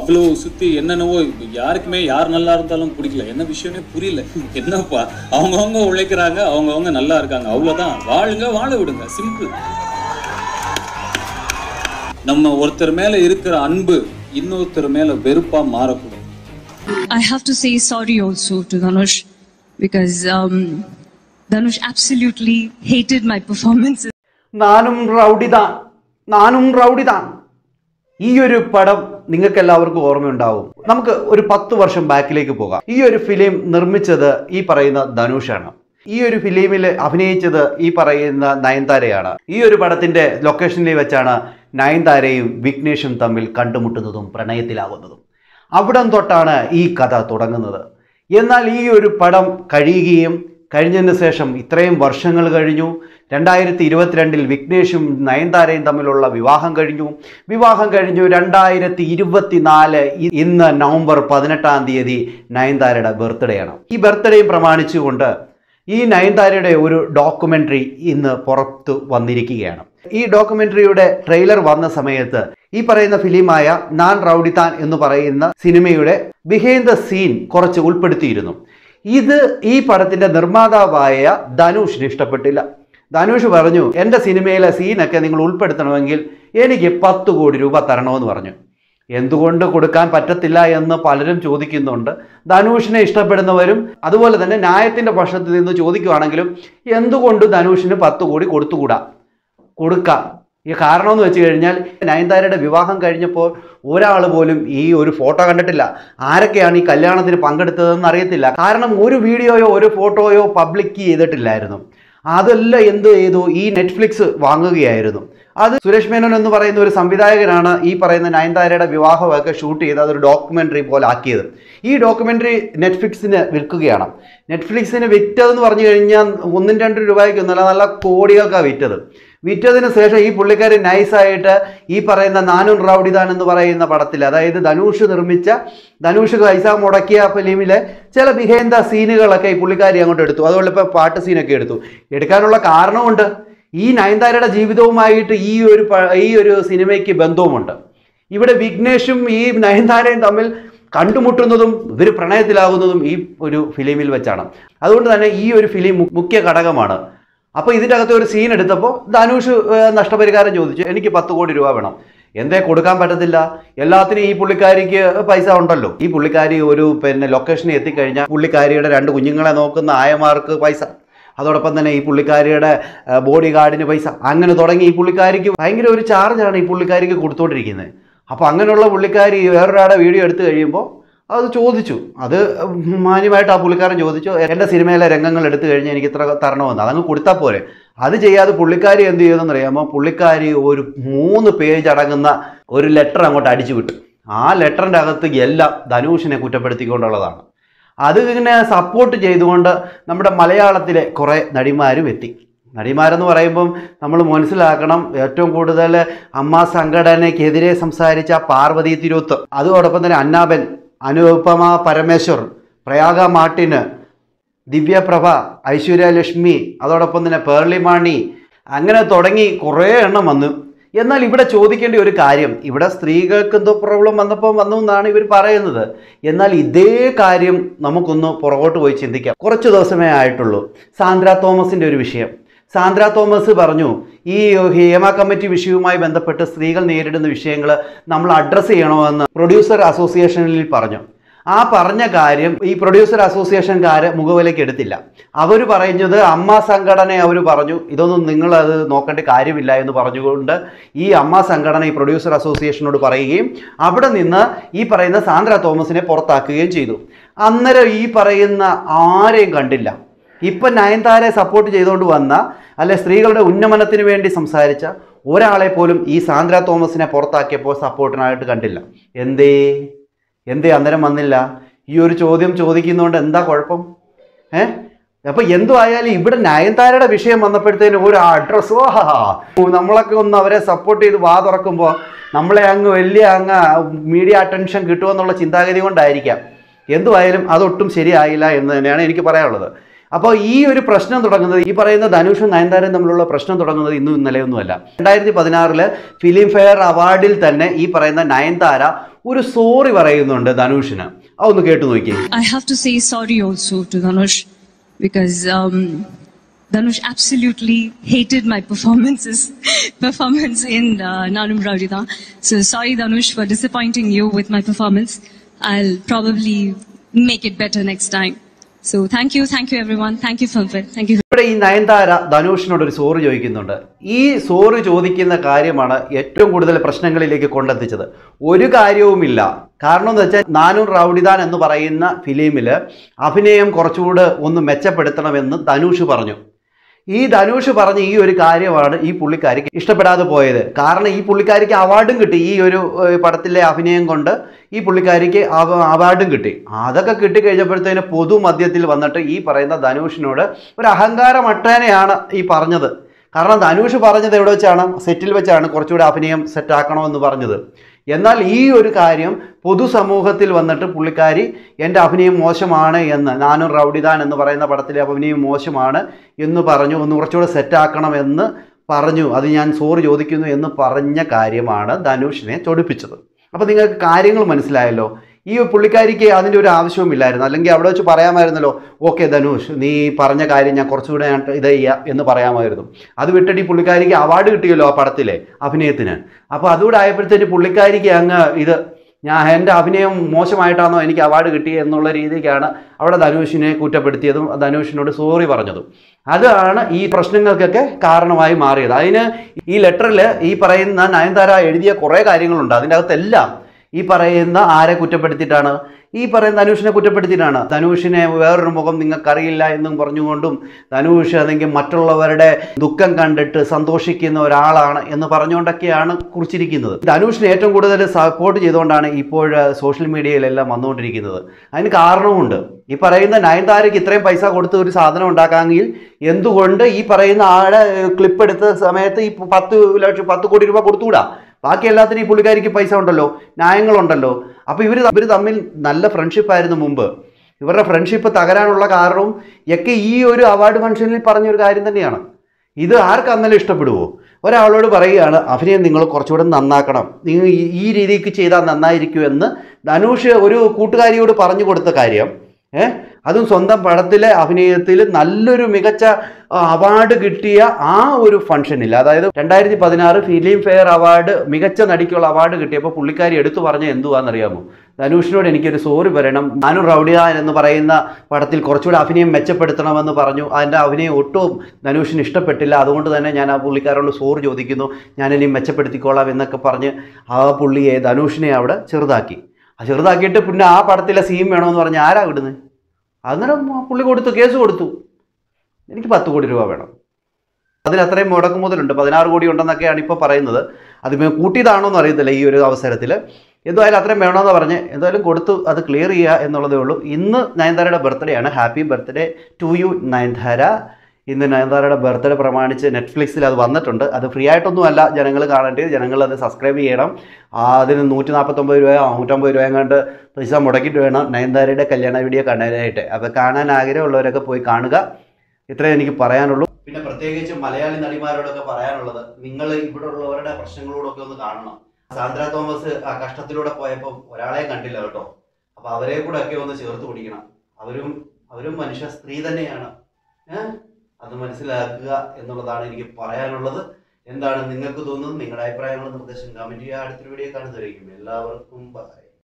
அவ்வளோ சுற்றி என்னென்னவோ யாருக்குமே யார் நல்லா இருந்தாலும் பிடிக்கல என்ன விஷயமே புரியல என்னப்பா அவங்கவுங்க உழைக்கிறாங்க அவங்கவுங்க நல்லா இருக்காங்க அவ்வளோதான் வாழுங்க வாழ விடுங்க சிம்பிள் நம்ம ஒருத்தர் மேல இருக்கிற அன்பு இன்னொருத்தர் மேல வெறுப்பா மாறக்கூடாது I have to say sorry also to Dhanush because um, Dhanush absolutely hated my performances. നാനും റൗഡിതാൻ നാനും റൗഡിതാൻ ഈ ഒരു പടം നിങ്ങൾക്ക് എല്ലാവർക്കും ഓർമ്മയുണ്ടാവും നമുക്ക് ഒരു പത്ത് വർഷം ബാക്കിലേക്ക് പോകാം ഈ ഒരു ഫിലിം നിർമ്മിച്ചത് ഈ പറയുന്ന ധനുഷാണ് ഈ ഒരു ഫിലിമിൽ അഭിനയിച്ചത് ഈ പറയുന്ന നയൻതാരയാണ് ഈ ഒരു പടത്തിന്റെ ലൊക്കേഷനിൽ വെച്ചാണ് നയൻതാരയും വിഘ്നേഷും തമ്മിൽ കണ്ടുമുട്ടുന്നതും പ്രണയത്തിലാകുന്നതും അവിടം തൊട്ടാണ് ഈ കഥ തുടങ്ങുന്നത് എന്നാൽ ഈ ഒരു പടം കഴിയുകയും കഴിഞ്ഞതിന് ശേഷം ഇത്രയും വർഷങ്ങൾ കഴിഞ്ഞു രണ്ടായിരത്തി ഇരുപത്തിരണ്ടിൽ വിഘ്നേഷും നയൻതാരയും തമ്മിലുള്ള വിവാഹം കഴിഞ്ഞു വിവാഹം കഴിഞ്ഞു രണ്ടായിരത്തി ഇരുപത്തിനാല് ഇന്ന് നവംബർ പതിനെട്ടാം തീയതി നയൻതാരയുടെ ബർത്ത്ഡേ ആണ് ഈ ബർത്ത്ഡേയും പ്രമാണിച്ചുകൊണ്ട് ഈ നയൻതാരയുടെ ഒരു ഡോക്യുമെൻ്ററി ഇന്ന് പുറത്തു വന്നിരിക്കുകയാണ് ഈ ഡോക്യുമെൻ്ററിയുടെ ട്രെയിലർ വന്ന സമയത്ത് ഈ പറയുന്ന ഫിലിമായ നാൻ റൗഡിത്താൻ എന്ന് പറയുന്ന സിനിമയുടെ ബിഹൈൻഡ് ദ സീൻ കുറച്ച് ഉൾപ്പെടുത്തിയിരുന്നു ഇത് ഈ പടത്തിന്റെ നിർമ്മാതാവായ ധനുഷിന് ഇഷ്ടപ്പെട്ടില്ല ധനുഷ് പറഞ്ഞു എൻ്റെ സിനിമയിലെ സീനൊക്കെ നിങ്ങൾ ഉൾപ്പെടുത്തണമെങ്കിൽ എനിക്ക് പത്ത് കോടി രൂപ തരണമെന്ന് പറഞ്ഞു എന്തുകൊണ്ട് കൊടുക്കാൻ പറ്റത്തില്ല എന്ന് പലരും ചോദിക്കുന്നുണ്ട് ധനുഷിനെ ഇഷ്ടപ്പെടുന്നവരും അതുപോലെ തന്നെ ന്യായത്തിൻ്റെ പക്ഷത്തിൽ നിന്ന് ചോദിക്കുവാണെങ്കിലും എന്തുകൊണ്ട് ധനുഷിന് പത്ത് കോടി കൊടുത്തുകൂടാ കൊടുക്കാം ഈ കാരണം എന്ന് വെച്ച് കഴിഞ്ഞാൽ നയൻതാരയുടെ വിവാഹം കഴിഞ്ഞപ്പോൾ ഒരാൾ പോലും ഈ ഒരു ഫോട്ടോ കണ്ടിട്ടില്ല ആരൊക്കെയാണ് ഈ കല്യാണത്തിന് പങ്കെടുത്തതെന്ന് അറിയത്തില്ല കാരണം ഒരു വീഡിയോയോ ഒരു ഫോട്ടോയോ പബ്ലിക് ചെയ്തിട്ടില്ലായിരുന്നു അതെല്ലാം എന്ത് ചെയ്തു ഈ നെറ്റ്ഫ്ലിക്സ് വാങ്ങുകയായിരുന്നു അത് സുരേഷ് മേനോൻ എന്ന് പറയുന്ന ഒരു സംവിധായകനാണ് ഈ പറയുന്ന നയൻതാരയുടെ വിവാഹമൊക്കെ ഷൂട്ട് ചെയ്ത് അതൊരു ഡോക്യുമെൻ്ററി പോലെ ആക്കിയത് ഈ ഡോക്യുമെൻ്ററി നെറ്റ്ഫ്ലിക്സിന് വിൽക്കുകയാണ് നെറ്റ്ഫ്ലിക്സിന് വിറ്റതെന്ന് പറഞ്ഞു കഴിഞ്ഞാൽ ഒന്നും രണ്ട് രൂപയ്ക്കൊന്നുമല്ല നല്ല കോടികൾക്കാണ് വിറ്റത് വിറ്റതിന് ശേഷം ഈ പുള്ളിക്കാരി നൈസായിട്ട് ഈ പറയുന്ന നാനൂർ റൗഡിദാൻ എന്ന് പറയുന്ന പടത്തിൽ അതായത് ധനുഷ് നിർമ്മിച്ച ധനുഷ് പൈസ മുടക്കിയ ഫിലിമിലെ ചില ബിഹേന്ദ സീനുകളൊക്കെ ഈ പുള്ളിക്കാരി അങ്ങോട്ട് എടുത്തു അതുപോലെ ഇപ്പോൾ പാട്ട് സീനൊക്കെ എടുത്തു എടുക്കാനുള്ള കാരണമുണ്ട് ഈ നയൻതാരയുടെ ജീവിതവുമായിട്ട് ഈ ഒരു പ- ഈ ഒരു സിനിമയ്ക്ക് ബന്ധവുമുണ്ട് ഇവിടെ വിഘ്നേഷും ഈ നയൻതാരയും തമ്മിൽ കണ്ടുമുട്ടുന്നതും ഇവർ പ്രണയത്തിലാകുന്നതും ഈ ഒരു ഫിലിമിൽ വെച്ചാണ് അതുകൊണ്ട് തന്നെ ഈ ഒരു ഫിലിം മു- മുഖ്യ ഘടകമാണ് അപ്പോൾ ഇതിൻ്റെ അകത്ത് ഒരു സീൻ എടുത്തപ്പോൾ ധനുഷ് ഏഹ്, നഷ്ടപരിഹാരം ചോദിച്ചു എനിക്ക് പത്ത് കോടി രൂപ വേണം എന്തേ കൊടുക്കാൻ പറ്റത്തില്ല എല്ലാത്തിനും ഈ പുള്ളിക്കാരിക്ക് പൈസ ഉണ്ടല്ലോ ഈ പുള്ളിക്കാരി ഒരു പിന്നെ ലൊക്കേഷനിൽ എത്തിക്കഴിഞ്ഞാൽ പുള്ളിക്കാരിയുടെ രണ്ട് കുഞ്ഞുങ്ങളെ നോക്കുന്ന ആയമാർക്ക് പൈസ അതോടൊപ്പം തന്നെ ഈ പുള്ളിക്കാരിയുടെ ബോഡി ഗാർഡിന് പൈസ അങ്ങനെ തുടങ്ങി ഈ പുള്ളിക്കാരിക്ക് ഭയങ്കര ഒരു ചാർജാണ് ഈ പുള്ളിക്കാരിക്ക് കൊടുത്തുകൊണ്ടിരിക്കുന്നത് അപ്പോൾ അങ്ങനെയുള്ള പുള്ളിക്കാരി വേറൊരാളുടെ വീഡിയോ എടുത്തു കഴിയുമ്പോൾ അത് ചോദിച്ചു അത് മാന്യമായിട്ട് ആ പുള്ളിക്കാരൻ ചോദിച്ചു എൻ്റെ സിനിമയിലെ രംഗങ്ങൾ എടുത്തു കഴിഞ്ഞാൽ എനിക്ക് ഇത്ര തരണമെന്ന് അതങ്ങ് കൊടുത്താൽ പോരെ അത് ചെയ്യാതെ പുള്ളിക്കാരി എന്ത് ചെയ്തെന്ന് അറിയാമോ പുള്ളിക്കാരി ഒരു മൂന്ന് പേജ് അടങ്ങുന്ന ഒരു ലെറ്റർ അങ്ങോട്ട് അടിച്ചു വിട്ടു ആ ലെറ്ററിൻ്റെ അകത്ത് എല്ലാം ധനുഷിനെ കുറ്റപ്പെടുത്തിക്കൊണ്ടുള്ളതാണ് അത് ഇങ്ങനെ സപ്പോർട്ട് ചെയ്തുകൊണ്ട് നമ്മുടെ മലയാളത്തിലെ കുറേ നടിമാരും എത്തി നടിമാരെന്ന് പറയുമ്പം നമ്മൾ മനസ്സിലാക്കണം ഏറ്റവും കൂടുതൽ അമ്മ സംഘടനയ്ക്കെതിരെ സംസാരിച്ച പാർവതി തിരുവത്ത് അതോടൊപ്പം തന്നെ അന്നാബൻ അനുപമ പരമേശ്വർ പ്രയാഗ മാർട്ടിന് ദിവ്യപ്രഭ ഐശ്വര്യലക്ഷ്മി അതോടൊപ്പം തന്നെ പേർളിമാണി അങ്ങനെ തുടങ്ങി കുറേ എണ്ണം വന്നു എന്നാൽ ഇവിടെ ചോദിക്കേണ്ട ഒരു കാര്യം ഇവിടെ സ്ത്രീകൾക്ക് എന്തോ പ്രോബ്ലം വന്നപ്പോൾ വന്നു എന്നാണ് ഇവർ പറയുന്നത് എന്നാൽ ഇതേ കാര്യം നമുക്കൊന്ന് പുറകോട്ട് പോയി ചിന്തിക്കാം കുറച്ച് ദിവസമേ ആയിട്ടുള്ളൂ സാന്ദ്ര തോമസിൻ്റെ ഒരു വിഷയം സാന്ദ്ര തോമസ് പറഞ്ഞു ഈ ഹേമ കമ്മിറ്റി വിഷയവുമായി ബന്ധപ്പെട്ട് സ്ത്രീകൾ നേരിടുന്ന വിഷയങ്ങൾ നമ്മൾ അഡ്രസ്സ് ചെയ്യണമെന്ന് പ്രൊഡ്യൂസർ അസോസിയേഷനിൽ പറഞ്ഞു ആ പറഞ്ഞ കാര്യം ഈ പ്രൊഡ്യൂസർ അസോസിയേഷൻകാര് മുഖവിലേക്ക് എടുത്തില്ല അവർ പറയുന്നത് അമ്മ സംഘടന അവർ പറഞ്ഞു ഇതൊന്നും നിങ്ങൾ അത് നോക്കേണ്ട കാര്യമില്ല എന്ന് പറഞ്ഞുകൊണ്ട് ഈ അമ്മ സംഘടന ഈ പ്രൊഡ്യൂസർ അസോസിയേഷനോട് പറയുകയും അവിടെ നിന്ന് ഈ പറയുന്ന സാന്ദ്ര തോമസിനെ പുറത്താക്കുകയും ചെയ്തു അന്നേരം ഈ പറയുന്ന ആരെയും കണ്ടില്ല ഇപ്പം നയൻതാരെ സപ്പോർട്ട് ചെയ്തുകൊണ്ട് വന്ന അല്ലെ സ്ത്രീകളുടെ ഉന്നമനത്തിന് വേണ്ടി സംസാരിച്ച ഒരാളെ പോലും ഈ സാന്ദ്ര തോമസിനെ പുറത്താക്കിയപ്പോൾ സപ്പോർട്ടിനായിട്ട് കണ്ടില്ല എന്തേ എന്തേ അന്നേരം വന്നില്ല ഈ ഒരു ചോദ്യം ചോദിക്കുന്നതുകൊണ്ട് എന്താ കുഴപ്പം ഏ അപ്പൊ എന്തു ആയാലും ഇവിടെ നയൻതാരയുടെ വിഷയം വന്നപ്പോഴത്തേനും ഒരു അഡ്രസ് നമ്മളൊക്കെ ഒന്ന് അവരെ സപ്പോർട്ട് ചെയ്ത് വാ തുറക്കുമ്പോൾ നമ്മളെ അങ്ങ് വലിയ അങ്ങ് മീഡിയ അറ്റൻഷൻ കിട്ടുമെന്നുള്ള ചിന്താഗതി കൊണ്ടായിരിക്കാം എന്തുവായാലും അതൊട്ടും ശരിയായില്ല എന്ന് തന്നെയാണ് എനിക്ക് പറയാനുള്ളത് അപ്പോൾ ഈ ഒരു പ്രശ്നം തുടങ്ങുന്നത് ഈ പറയുന്ന ധനുഷും നയൻതാരയും തമ്മിലുള്ള പ്രശ്നം തുടങ്ങുന്നത് ഇന്നും ഇന്നലെയൊന്നുമല്ല രണ്ടായിരത്തി പതിനാറില് ഫിലിം ഫെയർ അവാർഡിൽ തന്നെ ഈ പറയുന്ന നയൻതാര ഒരു സോറി പറയുന്നുണ്ട് ധനുഷിന് അതൊന്ന് കേട്ടു നോക്കിയേ I have to say sorry also to Dhanush because um, Dhanush absolutely hated my performances performance in uh, Nanum Raudita. So sorry Dhanush for disappointing you with my performance. I'll probably make it better next time. So thank you, thank you everyone. Thank you Filmfare. Thank you. ഇവിടെ ഈ നയൻതാര ധനുഷിനോട് ഒരു sorry ചോദിക്കുന്നുണ്ട് ഈ sorry ചോദിക്കുന്ന കാര്യമാണ് ഏറ്റവും കൂടുതൽ പ്രശ്നങ്ങളിലേക്ക് കൊണ്ടെത്തിച്ചത് ഒരു കാര്യവുമില്ല കാരണം എന്ന് വെച്ചാൽ നാനൂർ റൗഡിദാൻ എന്ന് പറയുന്ന ഫിലിമിൽ അഭിനയം കുറച്ചുകൂടെ ഒന്ന് മെച്ചപ്പെടുത്തണമെന്ന് ധനുഷ് പറഞ്ഞു ഈ ധനുഷ് പറഞ്ഞ ഈ ഒരു കാര്യമാണ് ഈ പുള്ളിക്കാരിക്ക് ഇഷ്ടപ്പെടാതെ പോയത് കാരണം ഈ പുള്ളിക്കാരിക്ക് അവാർഡും കിട്ടി ഈ ഒരു ഏഹ്, പടത്തിലെ അഭിനയം കൊണ്ട് ഈ പുള്ളിക്കാരിക്ക് അവ- അവാർഡും കിട്ടി അതൊക്കെ കിട്ടിക്കഴിഞ്ഞപ്പോഴത്തേന് പൊതുമധ്യത്തിൽ വന്നിട്ട് ഈ പറയുന്ന ധനുഷിനോട് ഒരു അഹങ്കാരമട്ടേനെയാണ് ഈ പറഞ്ഞത് കാരണം ധനുഷ് പറഞ്ഞത് എവിടെ വെച്ചാണ് സെറ്റിൽ വെച്ചാണ് കുറച്ചുകൂടി അഭിനയം സെറ്റാക്കണമെന്ന് പറഞ്ഞത് എന്നാൽ ഈ ഒരു കാര്യം പൊതുസമൂഹത്തിൽ വന്നിട്ട് പുള്ളിക്കാരി എൻ്റെ അഭിനയം മോശമാണ് എന്ന് നാനും റൗഡിദാൻ എന്ന് പറയുന്ന പടത്തിലെ അഭിനയം മോശമാണ് എന്ന് പറഞ്ഞു ഒന്ന് കുറച്ചുകൂടെ സെറ്റാക്കണമെന്ന് പറഞ്ഞു അത് ഞാൻ സോറി ചോദിക്കുന്നു എന്ന് പറഞ്ഞ കാര്യമാണ് ധനുഷിനെ ചൊടിപ്പിച്ചത് അപ്പോൾ നിങ്ങൾക്ക് കാര്യങ്ങൾ മനസ്സിലായല്ലോ ഈ പുള്ളിക്കാരിക്ക് അതിൻ്റെ ഒരു ആവശ്യവുമില്ലായിരുന്നു അല്ലെങ്കിൽ അവിടെ വെച്ച് പറയാമായിരുന്നല്ലോ ഓക്കെ ധനുഷ് നീ പറഞ്ഞ കാര്യം ഞാൻ കുറച്ചുകൂടെ ഞാൻ ഇത് ചെയ്യാം എന്ന് പറയാമായിരുന്നു അത് വിട്ടിട്ട് ഈ പുള്ളിക്കാരിക്ക് അവാർഡ് കിട്ടിയല്ലോ ആ പടത്തിലെ അഭിനയത്തിന് അപ്പോൾ അതുകൂടെ ആയപ്പോഴത്തേക്ക് പുള്ളിക്കാരിക്ക് അങ്ങ് ഇത് ഞാൻ എൻ്റെ അഭിനയം മോശമായിട്ടാണോ എനിക്ക് അവാർഡ് കിട്ടിയത് എന്നുള്ള രീതിക്കാണ് അവിടെ ധനുഷിനെ കുറ്റപ്പെടുത്തിയതും ധനുഷിനോട് സോറി പറഞ്ഞതും അതാണ് ഈ പ്രശ്നങ്ങൾക്കൊക്കെ കാരണമായി മാറിയത് അതിന് ഈ ലെറ്ററിൽ ഈ പറയുന്ന നയൻതാര എഴുതിയ കുറേ കാര്യങ്ങളുണ്ട് അതിൻ്റെ അകത്തെല്ലാം ഈ പറയുന്ന ആരെ കുറ്റപ്പെടുത്തിയിട്ടാണ് ഈ പറയുന്ന ധനുഷിനെ കുറ്റപ്പെടുത്തിയിട്ടാണ് ധനുഷിനെ വേറൊരു മുഖം നിങ്ങൾക്കറിയില്ല എന്നും പറഞ്ഞുകൊണ്ടും ധനുഷ് അല്ലെങ്കിൽ മറ്റുള്ളവരുടെ ദുഃഖം കണ്ടിട്ട് സന്തോഷിക്കുന്ന ഒരാളാണ് എന്ന് പറഞ്ഞുകൊണ്ടൊക്കെയാണ് കുറിച്ചിരിക്കുന്നത് ധനുഷിനെ ഏറ്റവും കൂടുതൽ സപ്പോർട്ട് ചെയ്തുകൊണ്ടാണ് ഇപ്പോൾ സോഷ്യൽ മീഡിയയിലെല്ലാം വന്നുകൊണ്ടിരിക്കുന്നത് അതിന് കാരണമുണ്ട് ഈ പറയുന്ന നയൻതാരയ്ക്ക് ഇത്രയും പൈസ കൊടുത്ത് ഒരു സാധനം ഉണ്ടാക്കാമെങ്കിൽ എന്തുകൊണ്ട് ഈ പറയുന്ന ആടെ ക്ലിപ്പ് എടുത്ത സമയത്ത് ഈ പത്ത് ലക്ഷം പത്ത് കോടി രൂപ കൊടുത്തുകൂടാ ബാക്കി എല്ലാത്തിനും ഈ പുള്ളിക്കാരിക്ക് പൈസ ഉണ്ടല്ലോ ന്യായങ്ങളുണ്ടല്ലോ അപ്പോൾ ഇവർ ഇവർ തമ്മിൽ നല്ല ഫ്രണ്ട്ഷിപ്പ് ആയിരുന്നു മുമ്പ് ഇവരുടെ ഫ്രണ്ട്ഷിപ്പ് തകരാനുള്ള കാരണവും ഒക്കെ ഈ ഒരു അവാർഡ് ഫംഗ്ഷനിൽ പറഞ്ഞൊരു കാര്യം തന്നെയാണ് ഇത് ആർക്ക് അന്നലെ ഇഷ്ടപ്പെടുവോ ഒരാളോട് പറയുകയാണ് അഭിനയം നിങ്ങൾ കുറച്ചുകൂടെ നന്നാക്കണം നിങ്ങൾ ഈ- ഈ രീതിക്ക് ചെയ്താൽ നന്നായിരിക്കുമെന്ന് ധനുഷ് ഒരു കൂട്ടുകാരിയോട് പറഞ്ഞു കൊടുത്ത കാര്യം ഏഹ് അതും സ്വന്തം പടത്തിലെ അഭിനയത്തിൽ നല്ലൊരു മികച്ച ആ, അവാർഡ് കിട്ടിയ ആ ഒരു ഫംഗ്ഷനിൽ അതായത് രണ്ടായിരത്തി പതിനാറ് ഫിലിം ഫെയർ അവാർഡ് മികച്ച നടിക്കുള്ള അവാർഡ് കിട്ടിയപ്പോൾ പുള്ളിക്കാരി എടുത്തു പറഞ്ഞ എന്തുവാണെന്നറിയാമോ ധനുഷിനോട് എനിക്കൊരു സോറി പറയണം നാനു റൗഡിയാൻ എന്ന് പറയുന്ന പടത്തിൽ കുറച്ചുകൂടെ അഭിനയം മെച്ചപ്പെടുത്തണമെന്ന് പറഞ്ഞു അതിൻ്റെ അഭിനയം ഒട്ടും ധനുഷിന് ഇഷ്ടപ്പെട്ടില്ല അതുകൊണ്ട് തന്നെ ഞാൻ ആ പുള്ളിക്കാരോട് സോറി ചോദിക്കുന്നു ഞാൻ ഇനി മെച്ചപ്പെടുത്തിക്കോളാം എന്നൊക്കെ പറഞ്ഞ് ആ പുള്ളിയെ ധനുഷിനെ അവിടെ ചെറുതാക്കി ആ ചെറുതാക്കിയിട്ട് പിന്നെ ആ പടത്തിലെ സീൻ വേണമെന്ന് പറഞ്ഞ് ആരാ വിടുന്നത് അന്നേരം ആ പുള്ളി കൊടുത്തു കേസ് കൊടുത്തു എനിക്ക് പത്ത് കോടി രൂപ വേണം അതിന് അത്രയും മുടക്ക് മുതലുണ്ട് പതിനാറ് കോടി ഉണ്ടെന്നൊക്കെയാണ് ഇപ്പോൾ പറയുന്നത് അത് ഇപ്പം കൂട്ടിയതാണോ എന്ന് അറിയത്തില്ല ഈ ഒരു അവസരത്തിൽ എന്തായാലും അത്രയും വേണമെന്ന് പറഞ്ഞ് എന്തായാലും കൊടുത്തു അത് ക്ലിയർ ചെയ്യുക എന്നുള്ളതേ ഉള്ളൂ ഇന്ന് നയൻതാരയുടെ ബർത്ത്ഡേ ആണ് happy birthday to you Nayanthara ഇന്ന് നയൻതാരയുടെ ബർത്ത്ഡേ പ്രമാണിച്ച് നെറ്റ്ഫ്ലിക്സിൽ അത് വന്നിട്ടുണ്ട് അത് ഫ്രീ ആയിട്ടൊന്നുമല്ല ജനങ്ങൾ കാണേണ്ടത് ജനങ്ങൾ അത് സബ്സ്ക്രൈബ് ചെയ്യണം ആ, അതിന് നൂറ്റി നാൽപ്പത്തൊമ്പത് രൂപയോ നൂറ്റമ്പത് രൂപയും കണ്ട് പൈസ മുടക്കിയിട്ട് വേണം നയൻതാരയുടെ കല്യാണ വീഡിയോ കാണാനായിട്ട് അപ്പോൾ കാണാൻ ആഗ്രഹമുള്ളവരൊക്കെ പോയി കാണുക ഇത്രേ എനിക്ക് പറയാനുള്ളൂ പിന്നെ പ്രത്യേകിച്ച് മലയാളി നടിമാരോടൊക്കെ പറയാനുള്ളത് നിങ്ങൾ ഇവിടെ ഉള്ളവരുടെ പ്രശ്നങ്ങളോടൊക്കെ ഒന്ന് കാണണം സാന്ദ്ര തോമസ് ആ കഷ്ടത്തിലൂടെ പോയപ്പോൾ ഒരാളെ കണ്ടില്ല കേട്ടോ അപ്പൊ അവരെ കൂടെ ഒക്കെ ഒന്ന് ചേർത്ത് പിടിക്കണം അവരും അവരും മനുഷ്യ സ്ത്രീ തന്നെയാണ് ഏഹ് അത് മനസ്സിലാക്കുക എന്നുള്ളതാണ് എനിക്ക് പറയാനുള്ളത് എന്താണ് നിങ്ങൾക്ക് തോന്നുന്നത് നിങ്ങളുടെ അഭിപ്രായങ്ങളും നിർദ്ദേശം കമന്റ് ചെയ്യുക അടുത്തൊരു വീഡിയോ കാണുന്നതായിരിക്കും എല്ലാവർക്കും ബൈ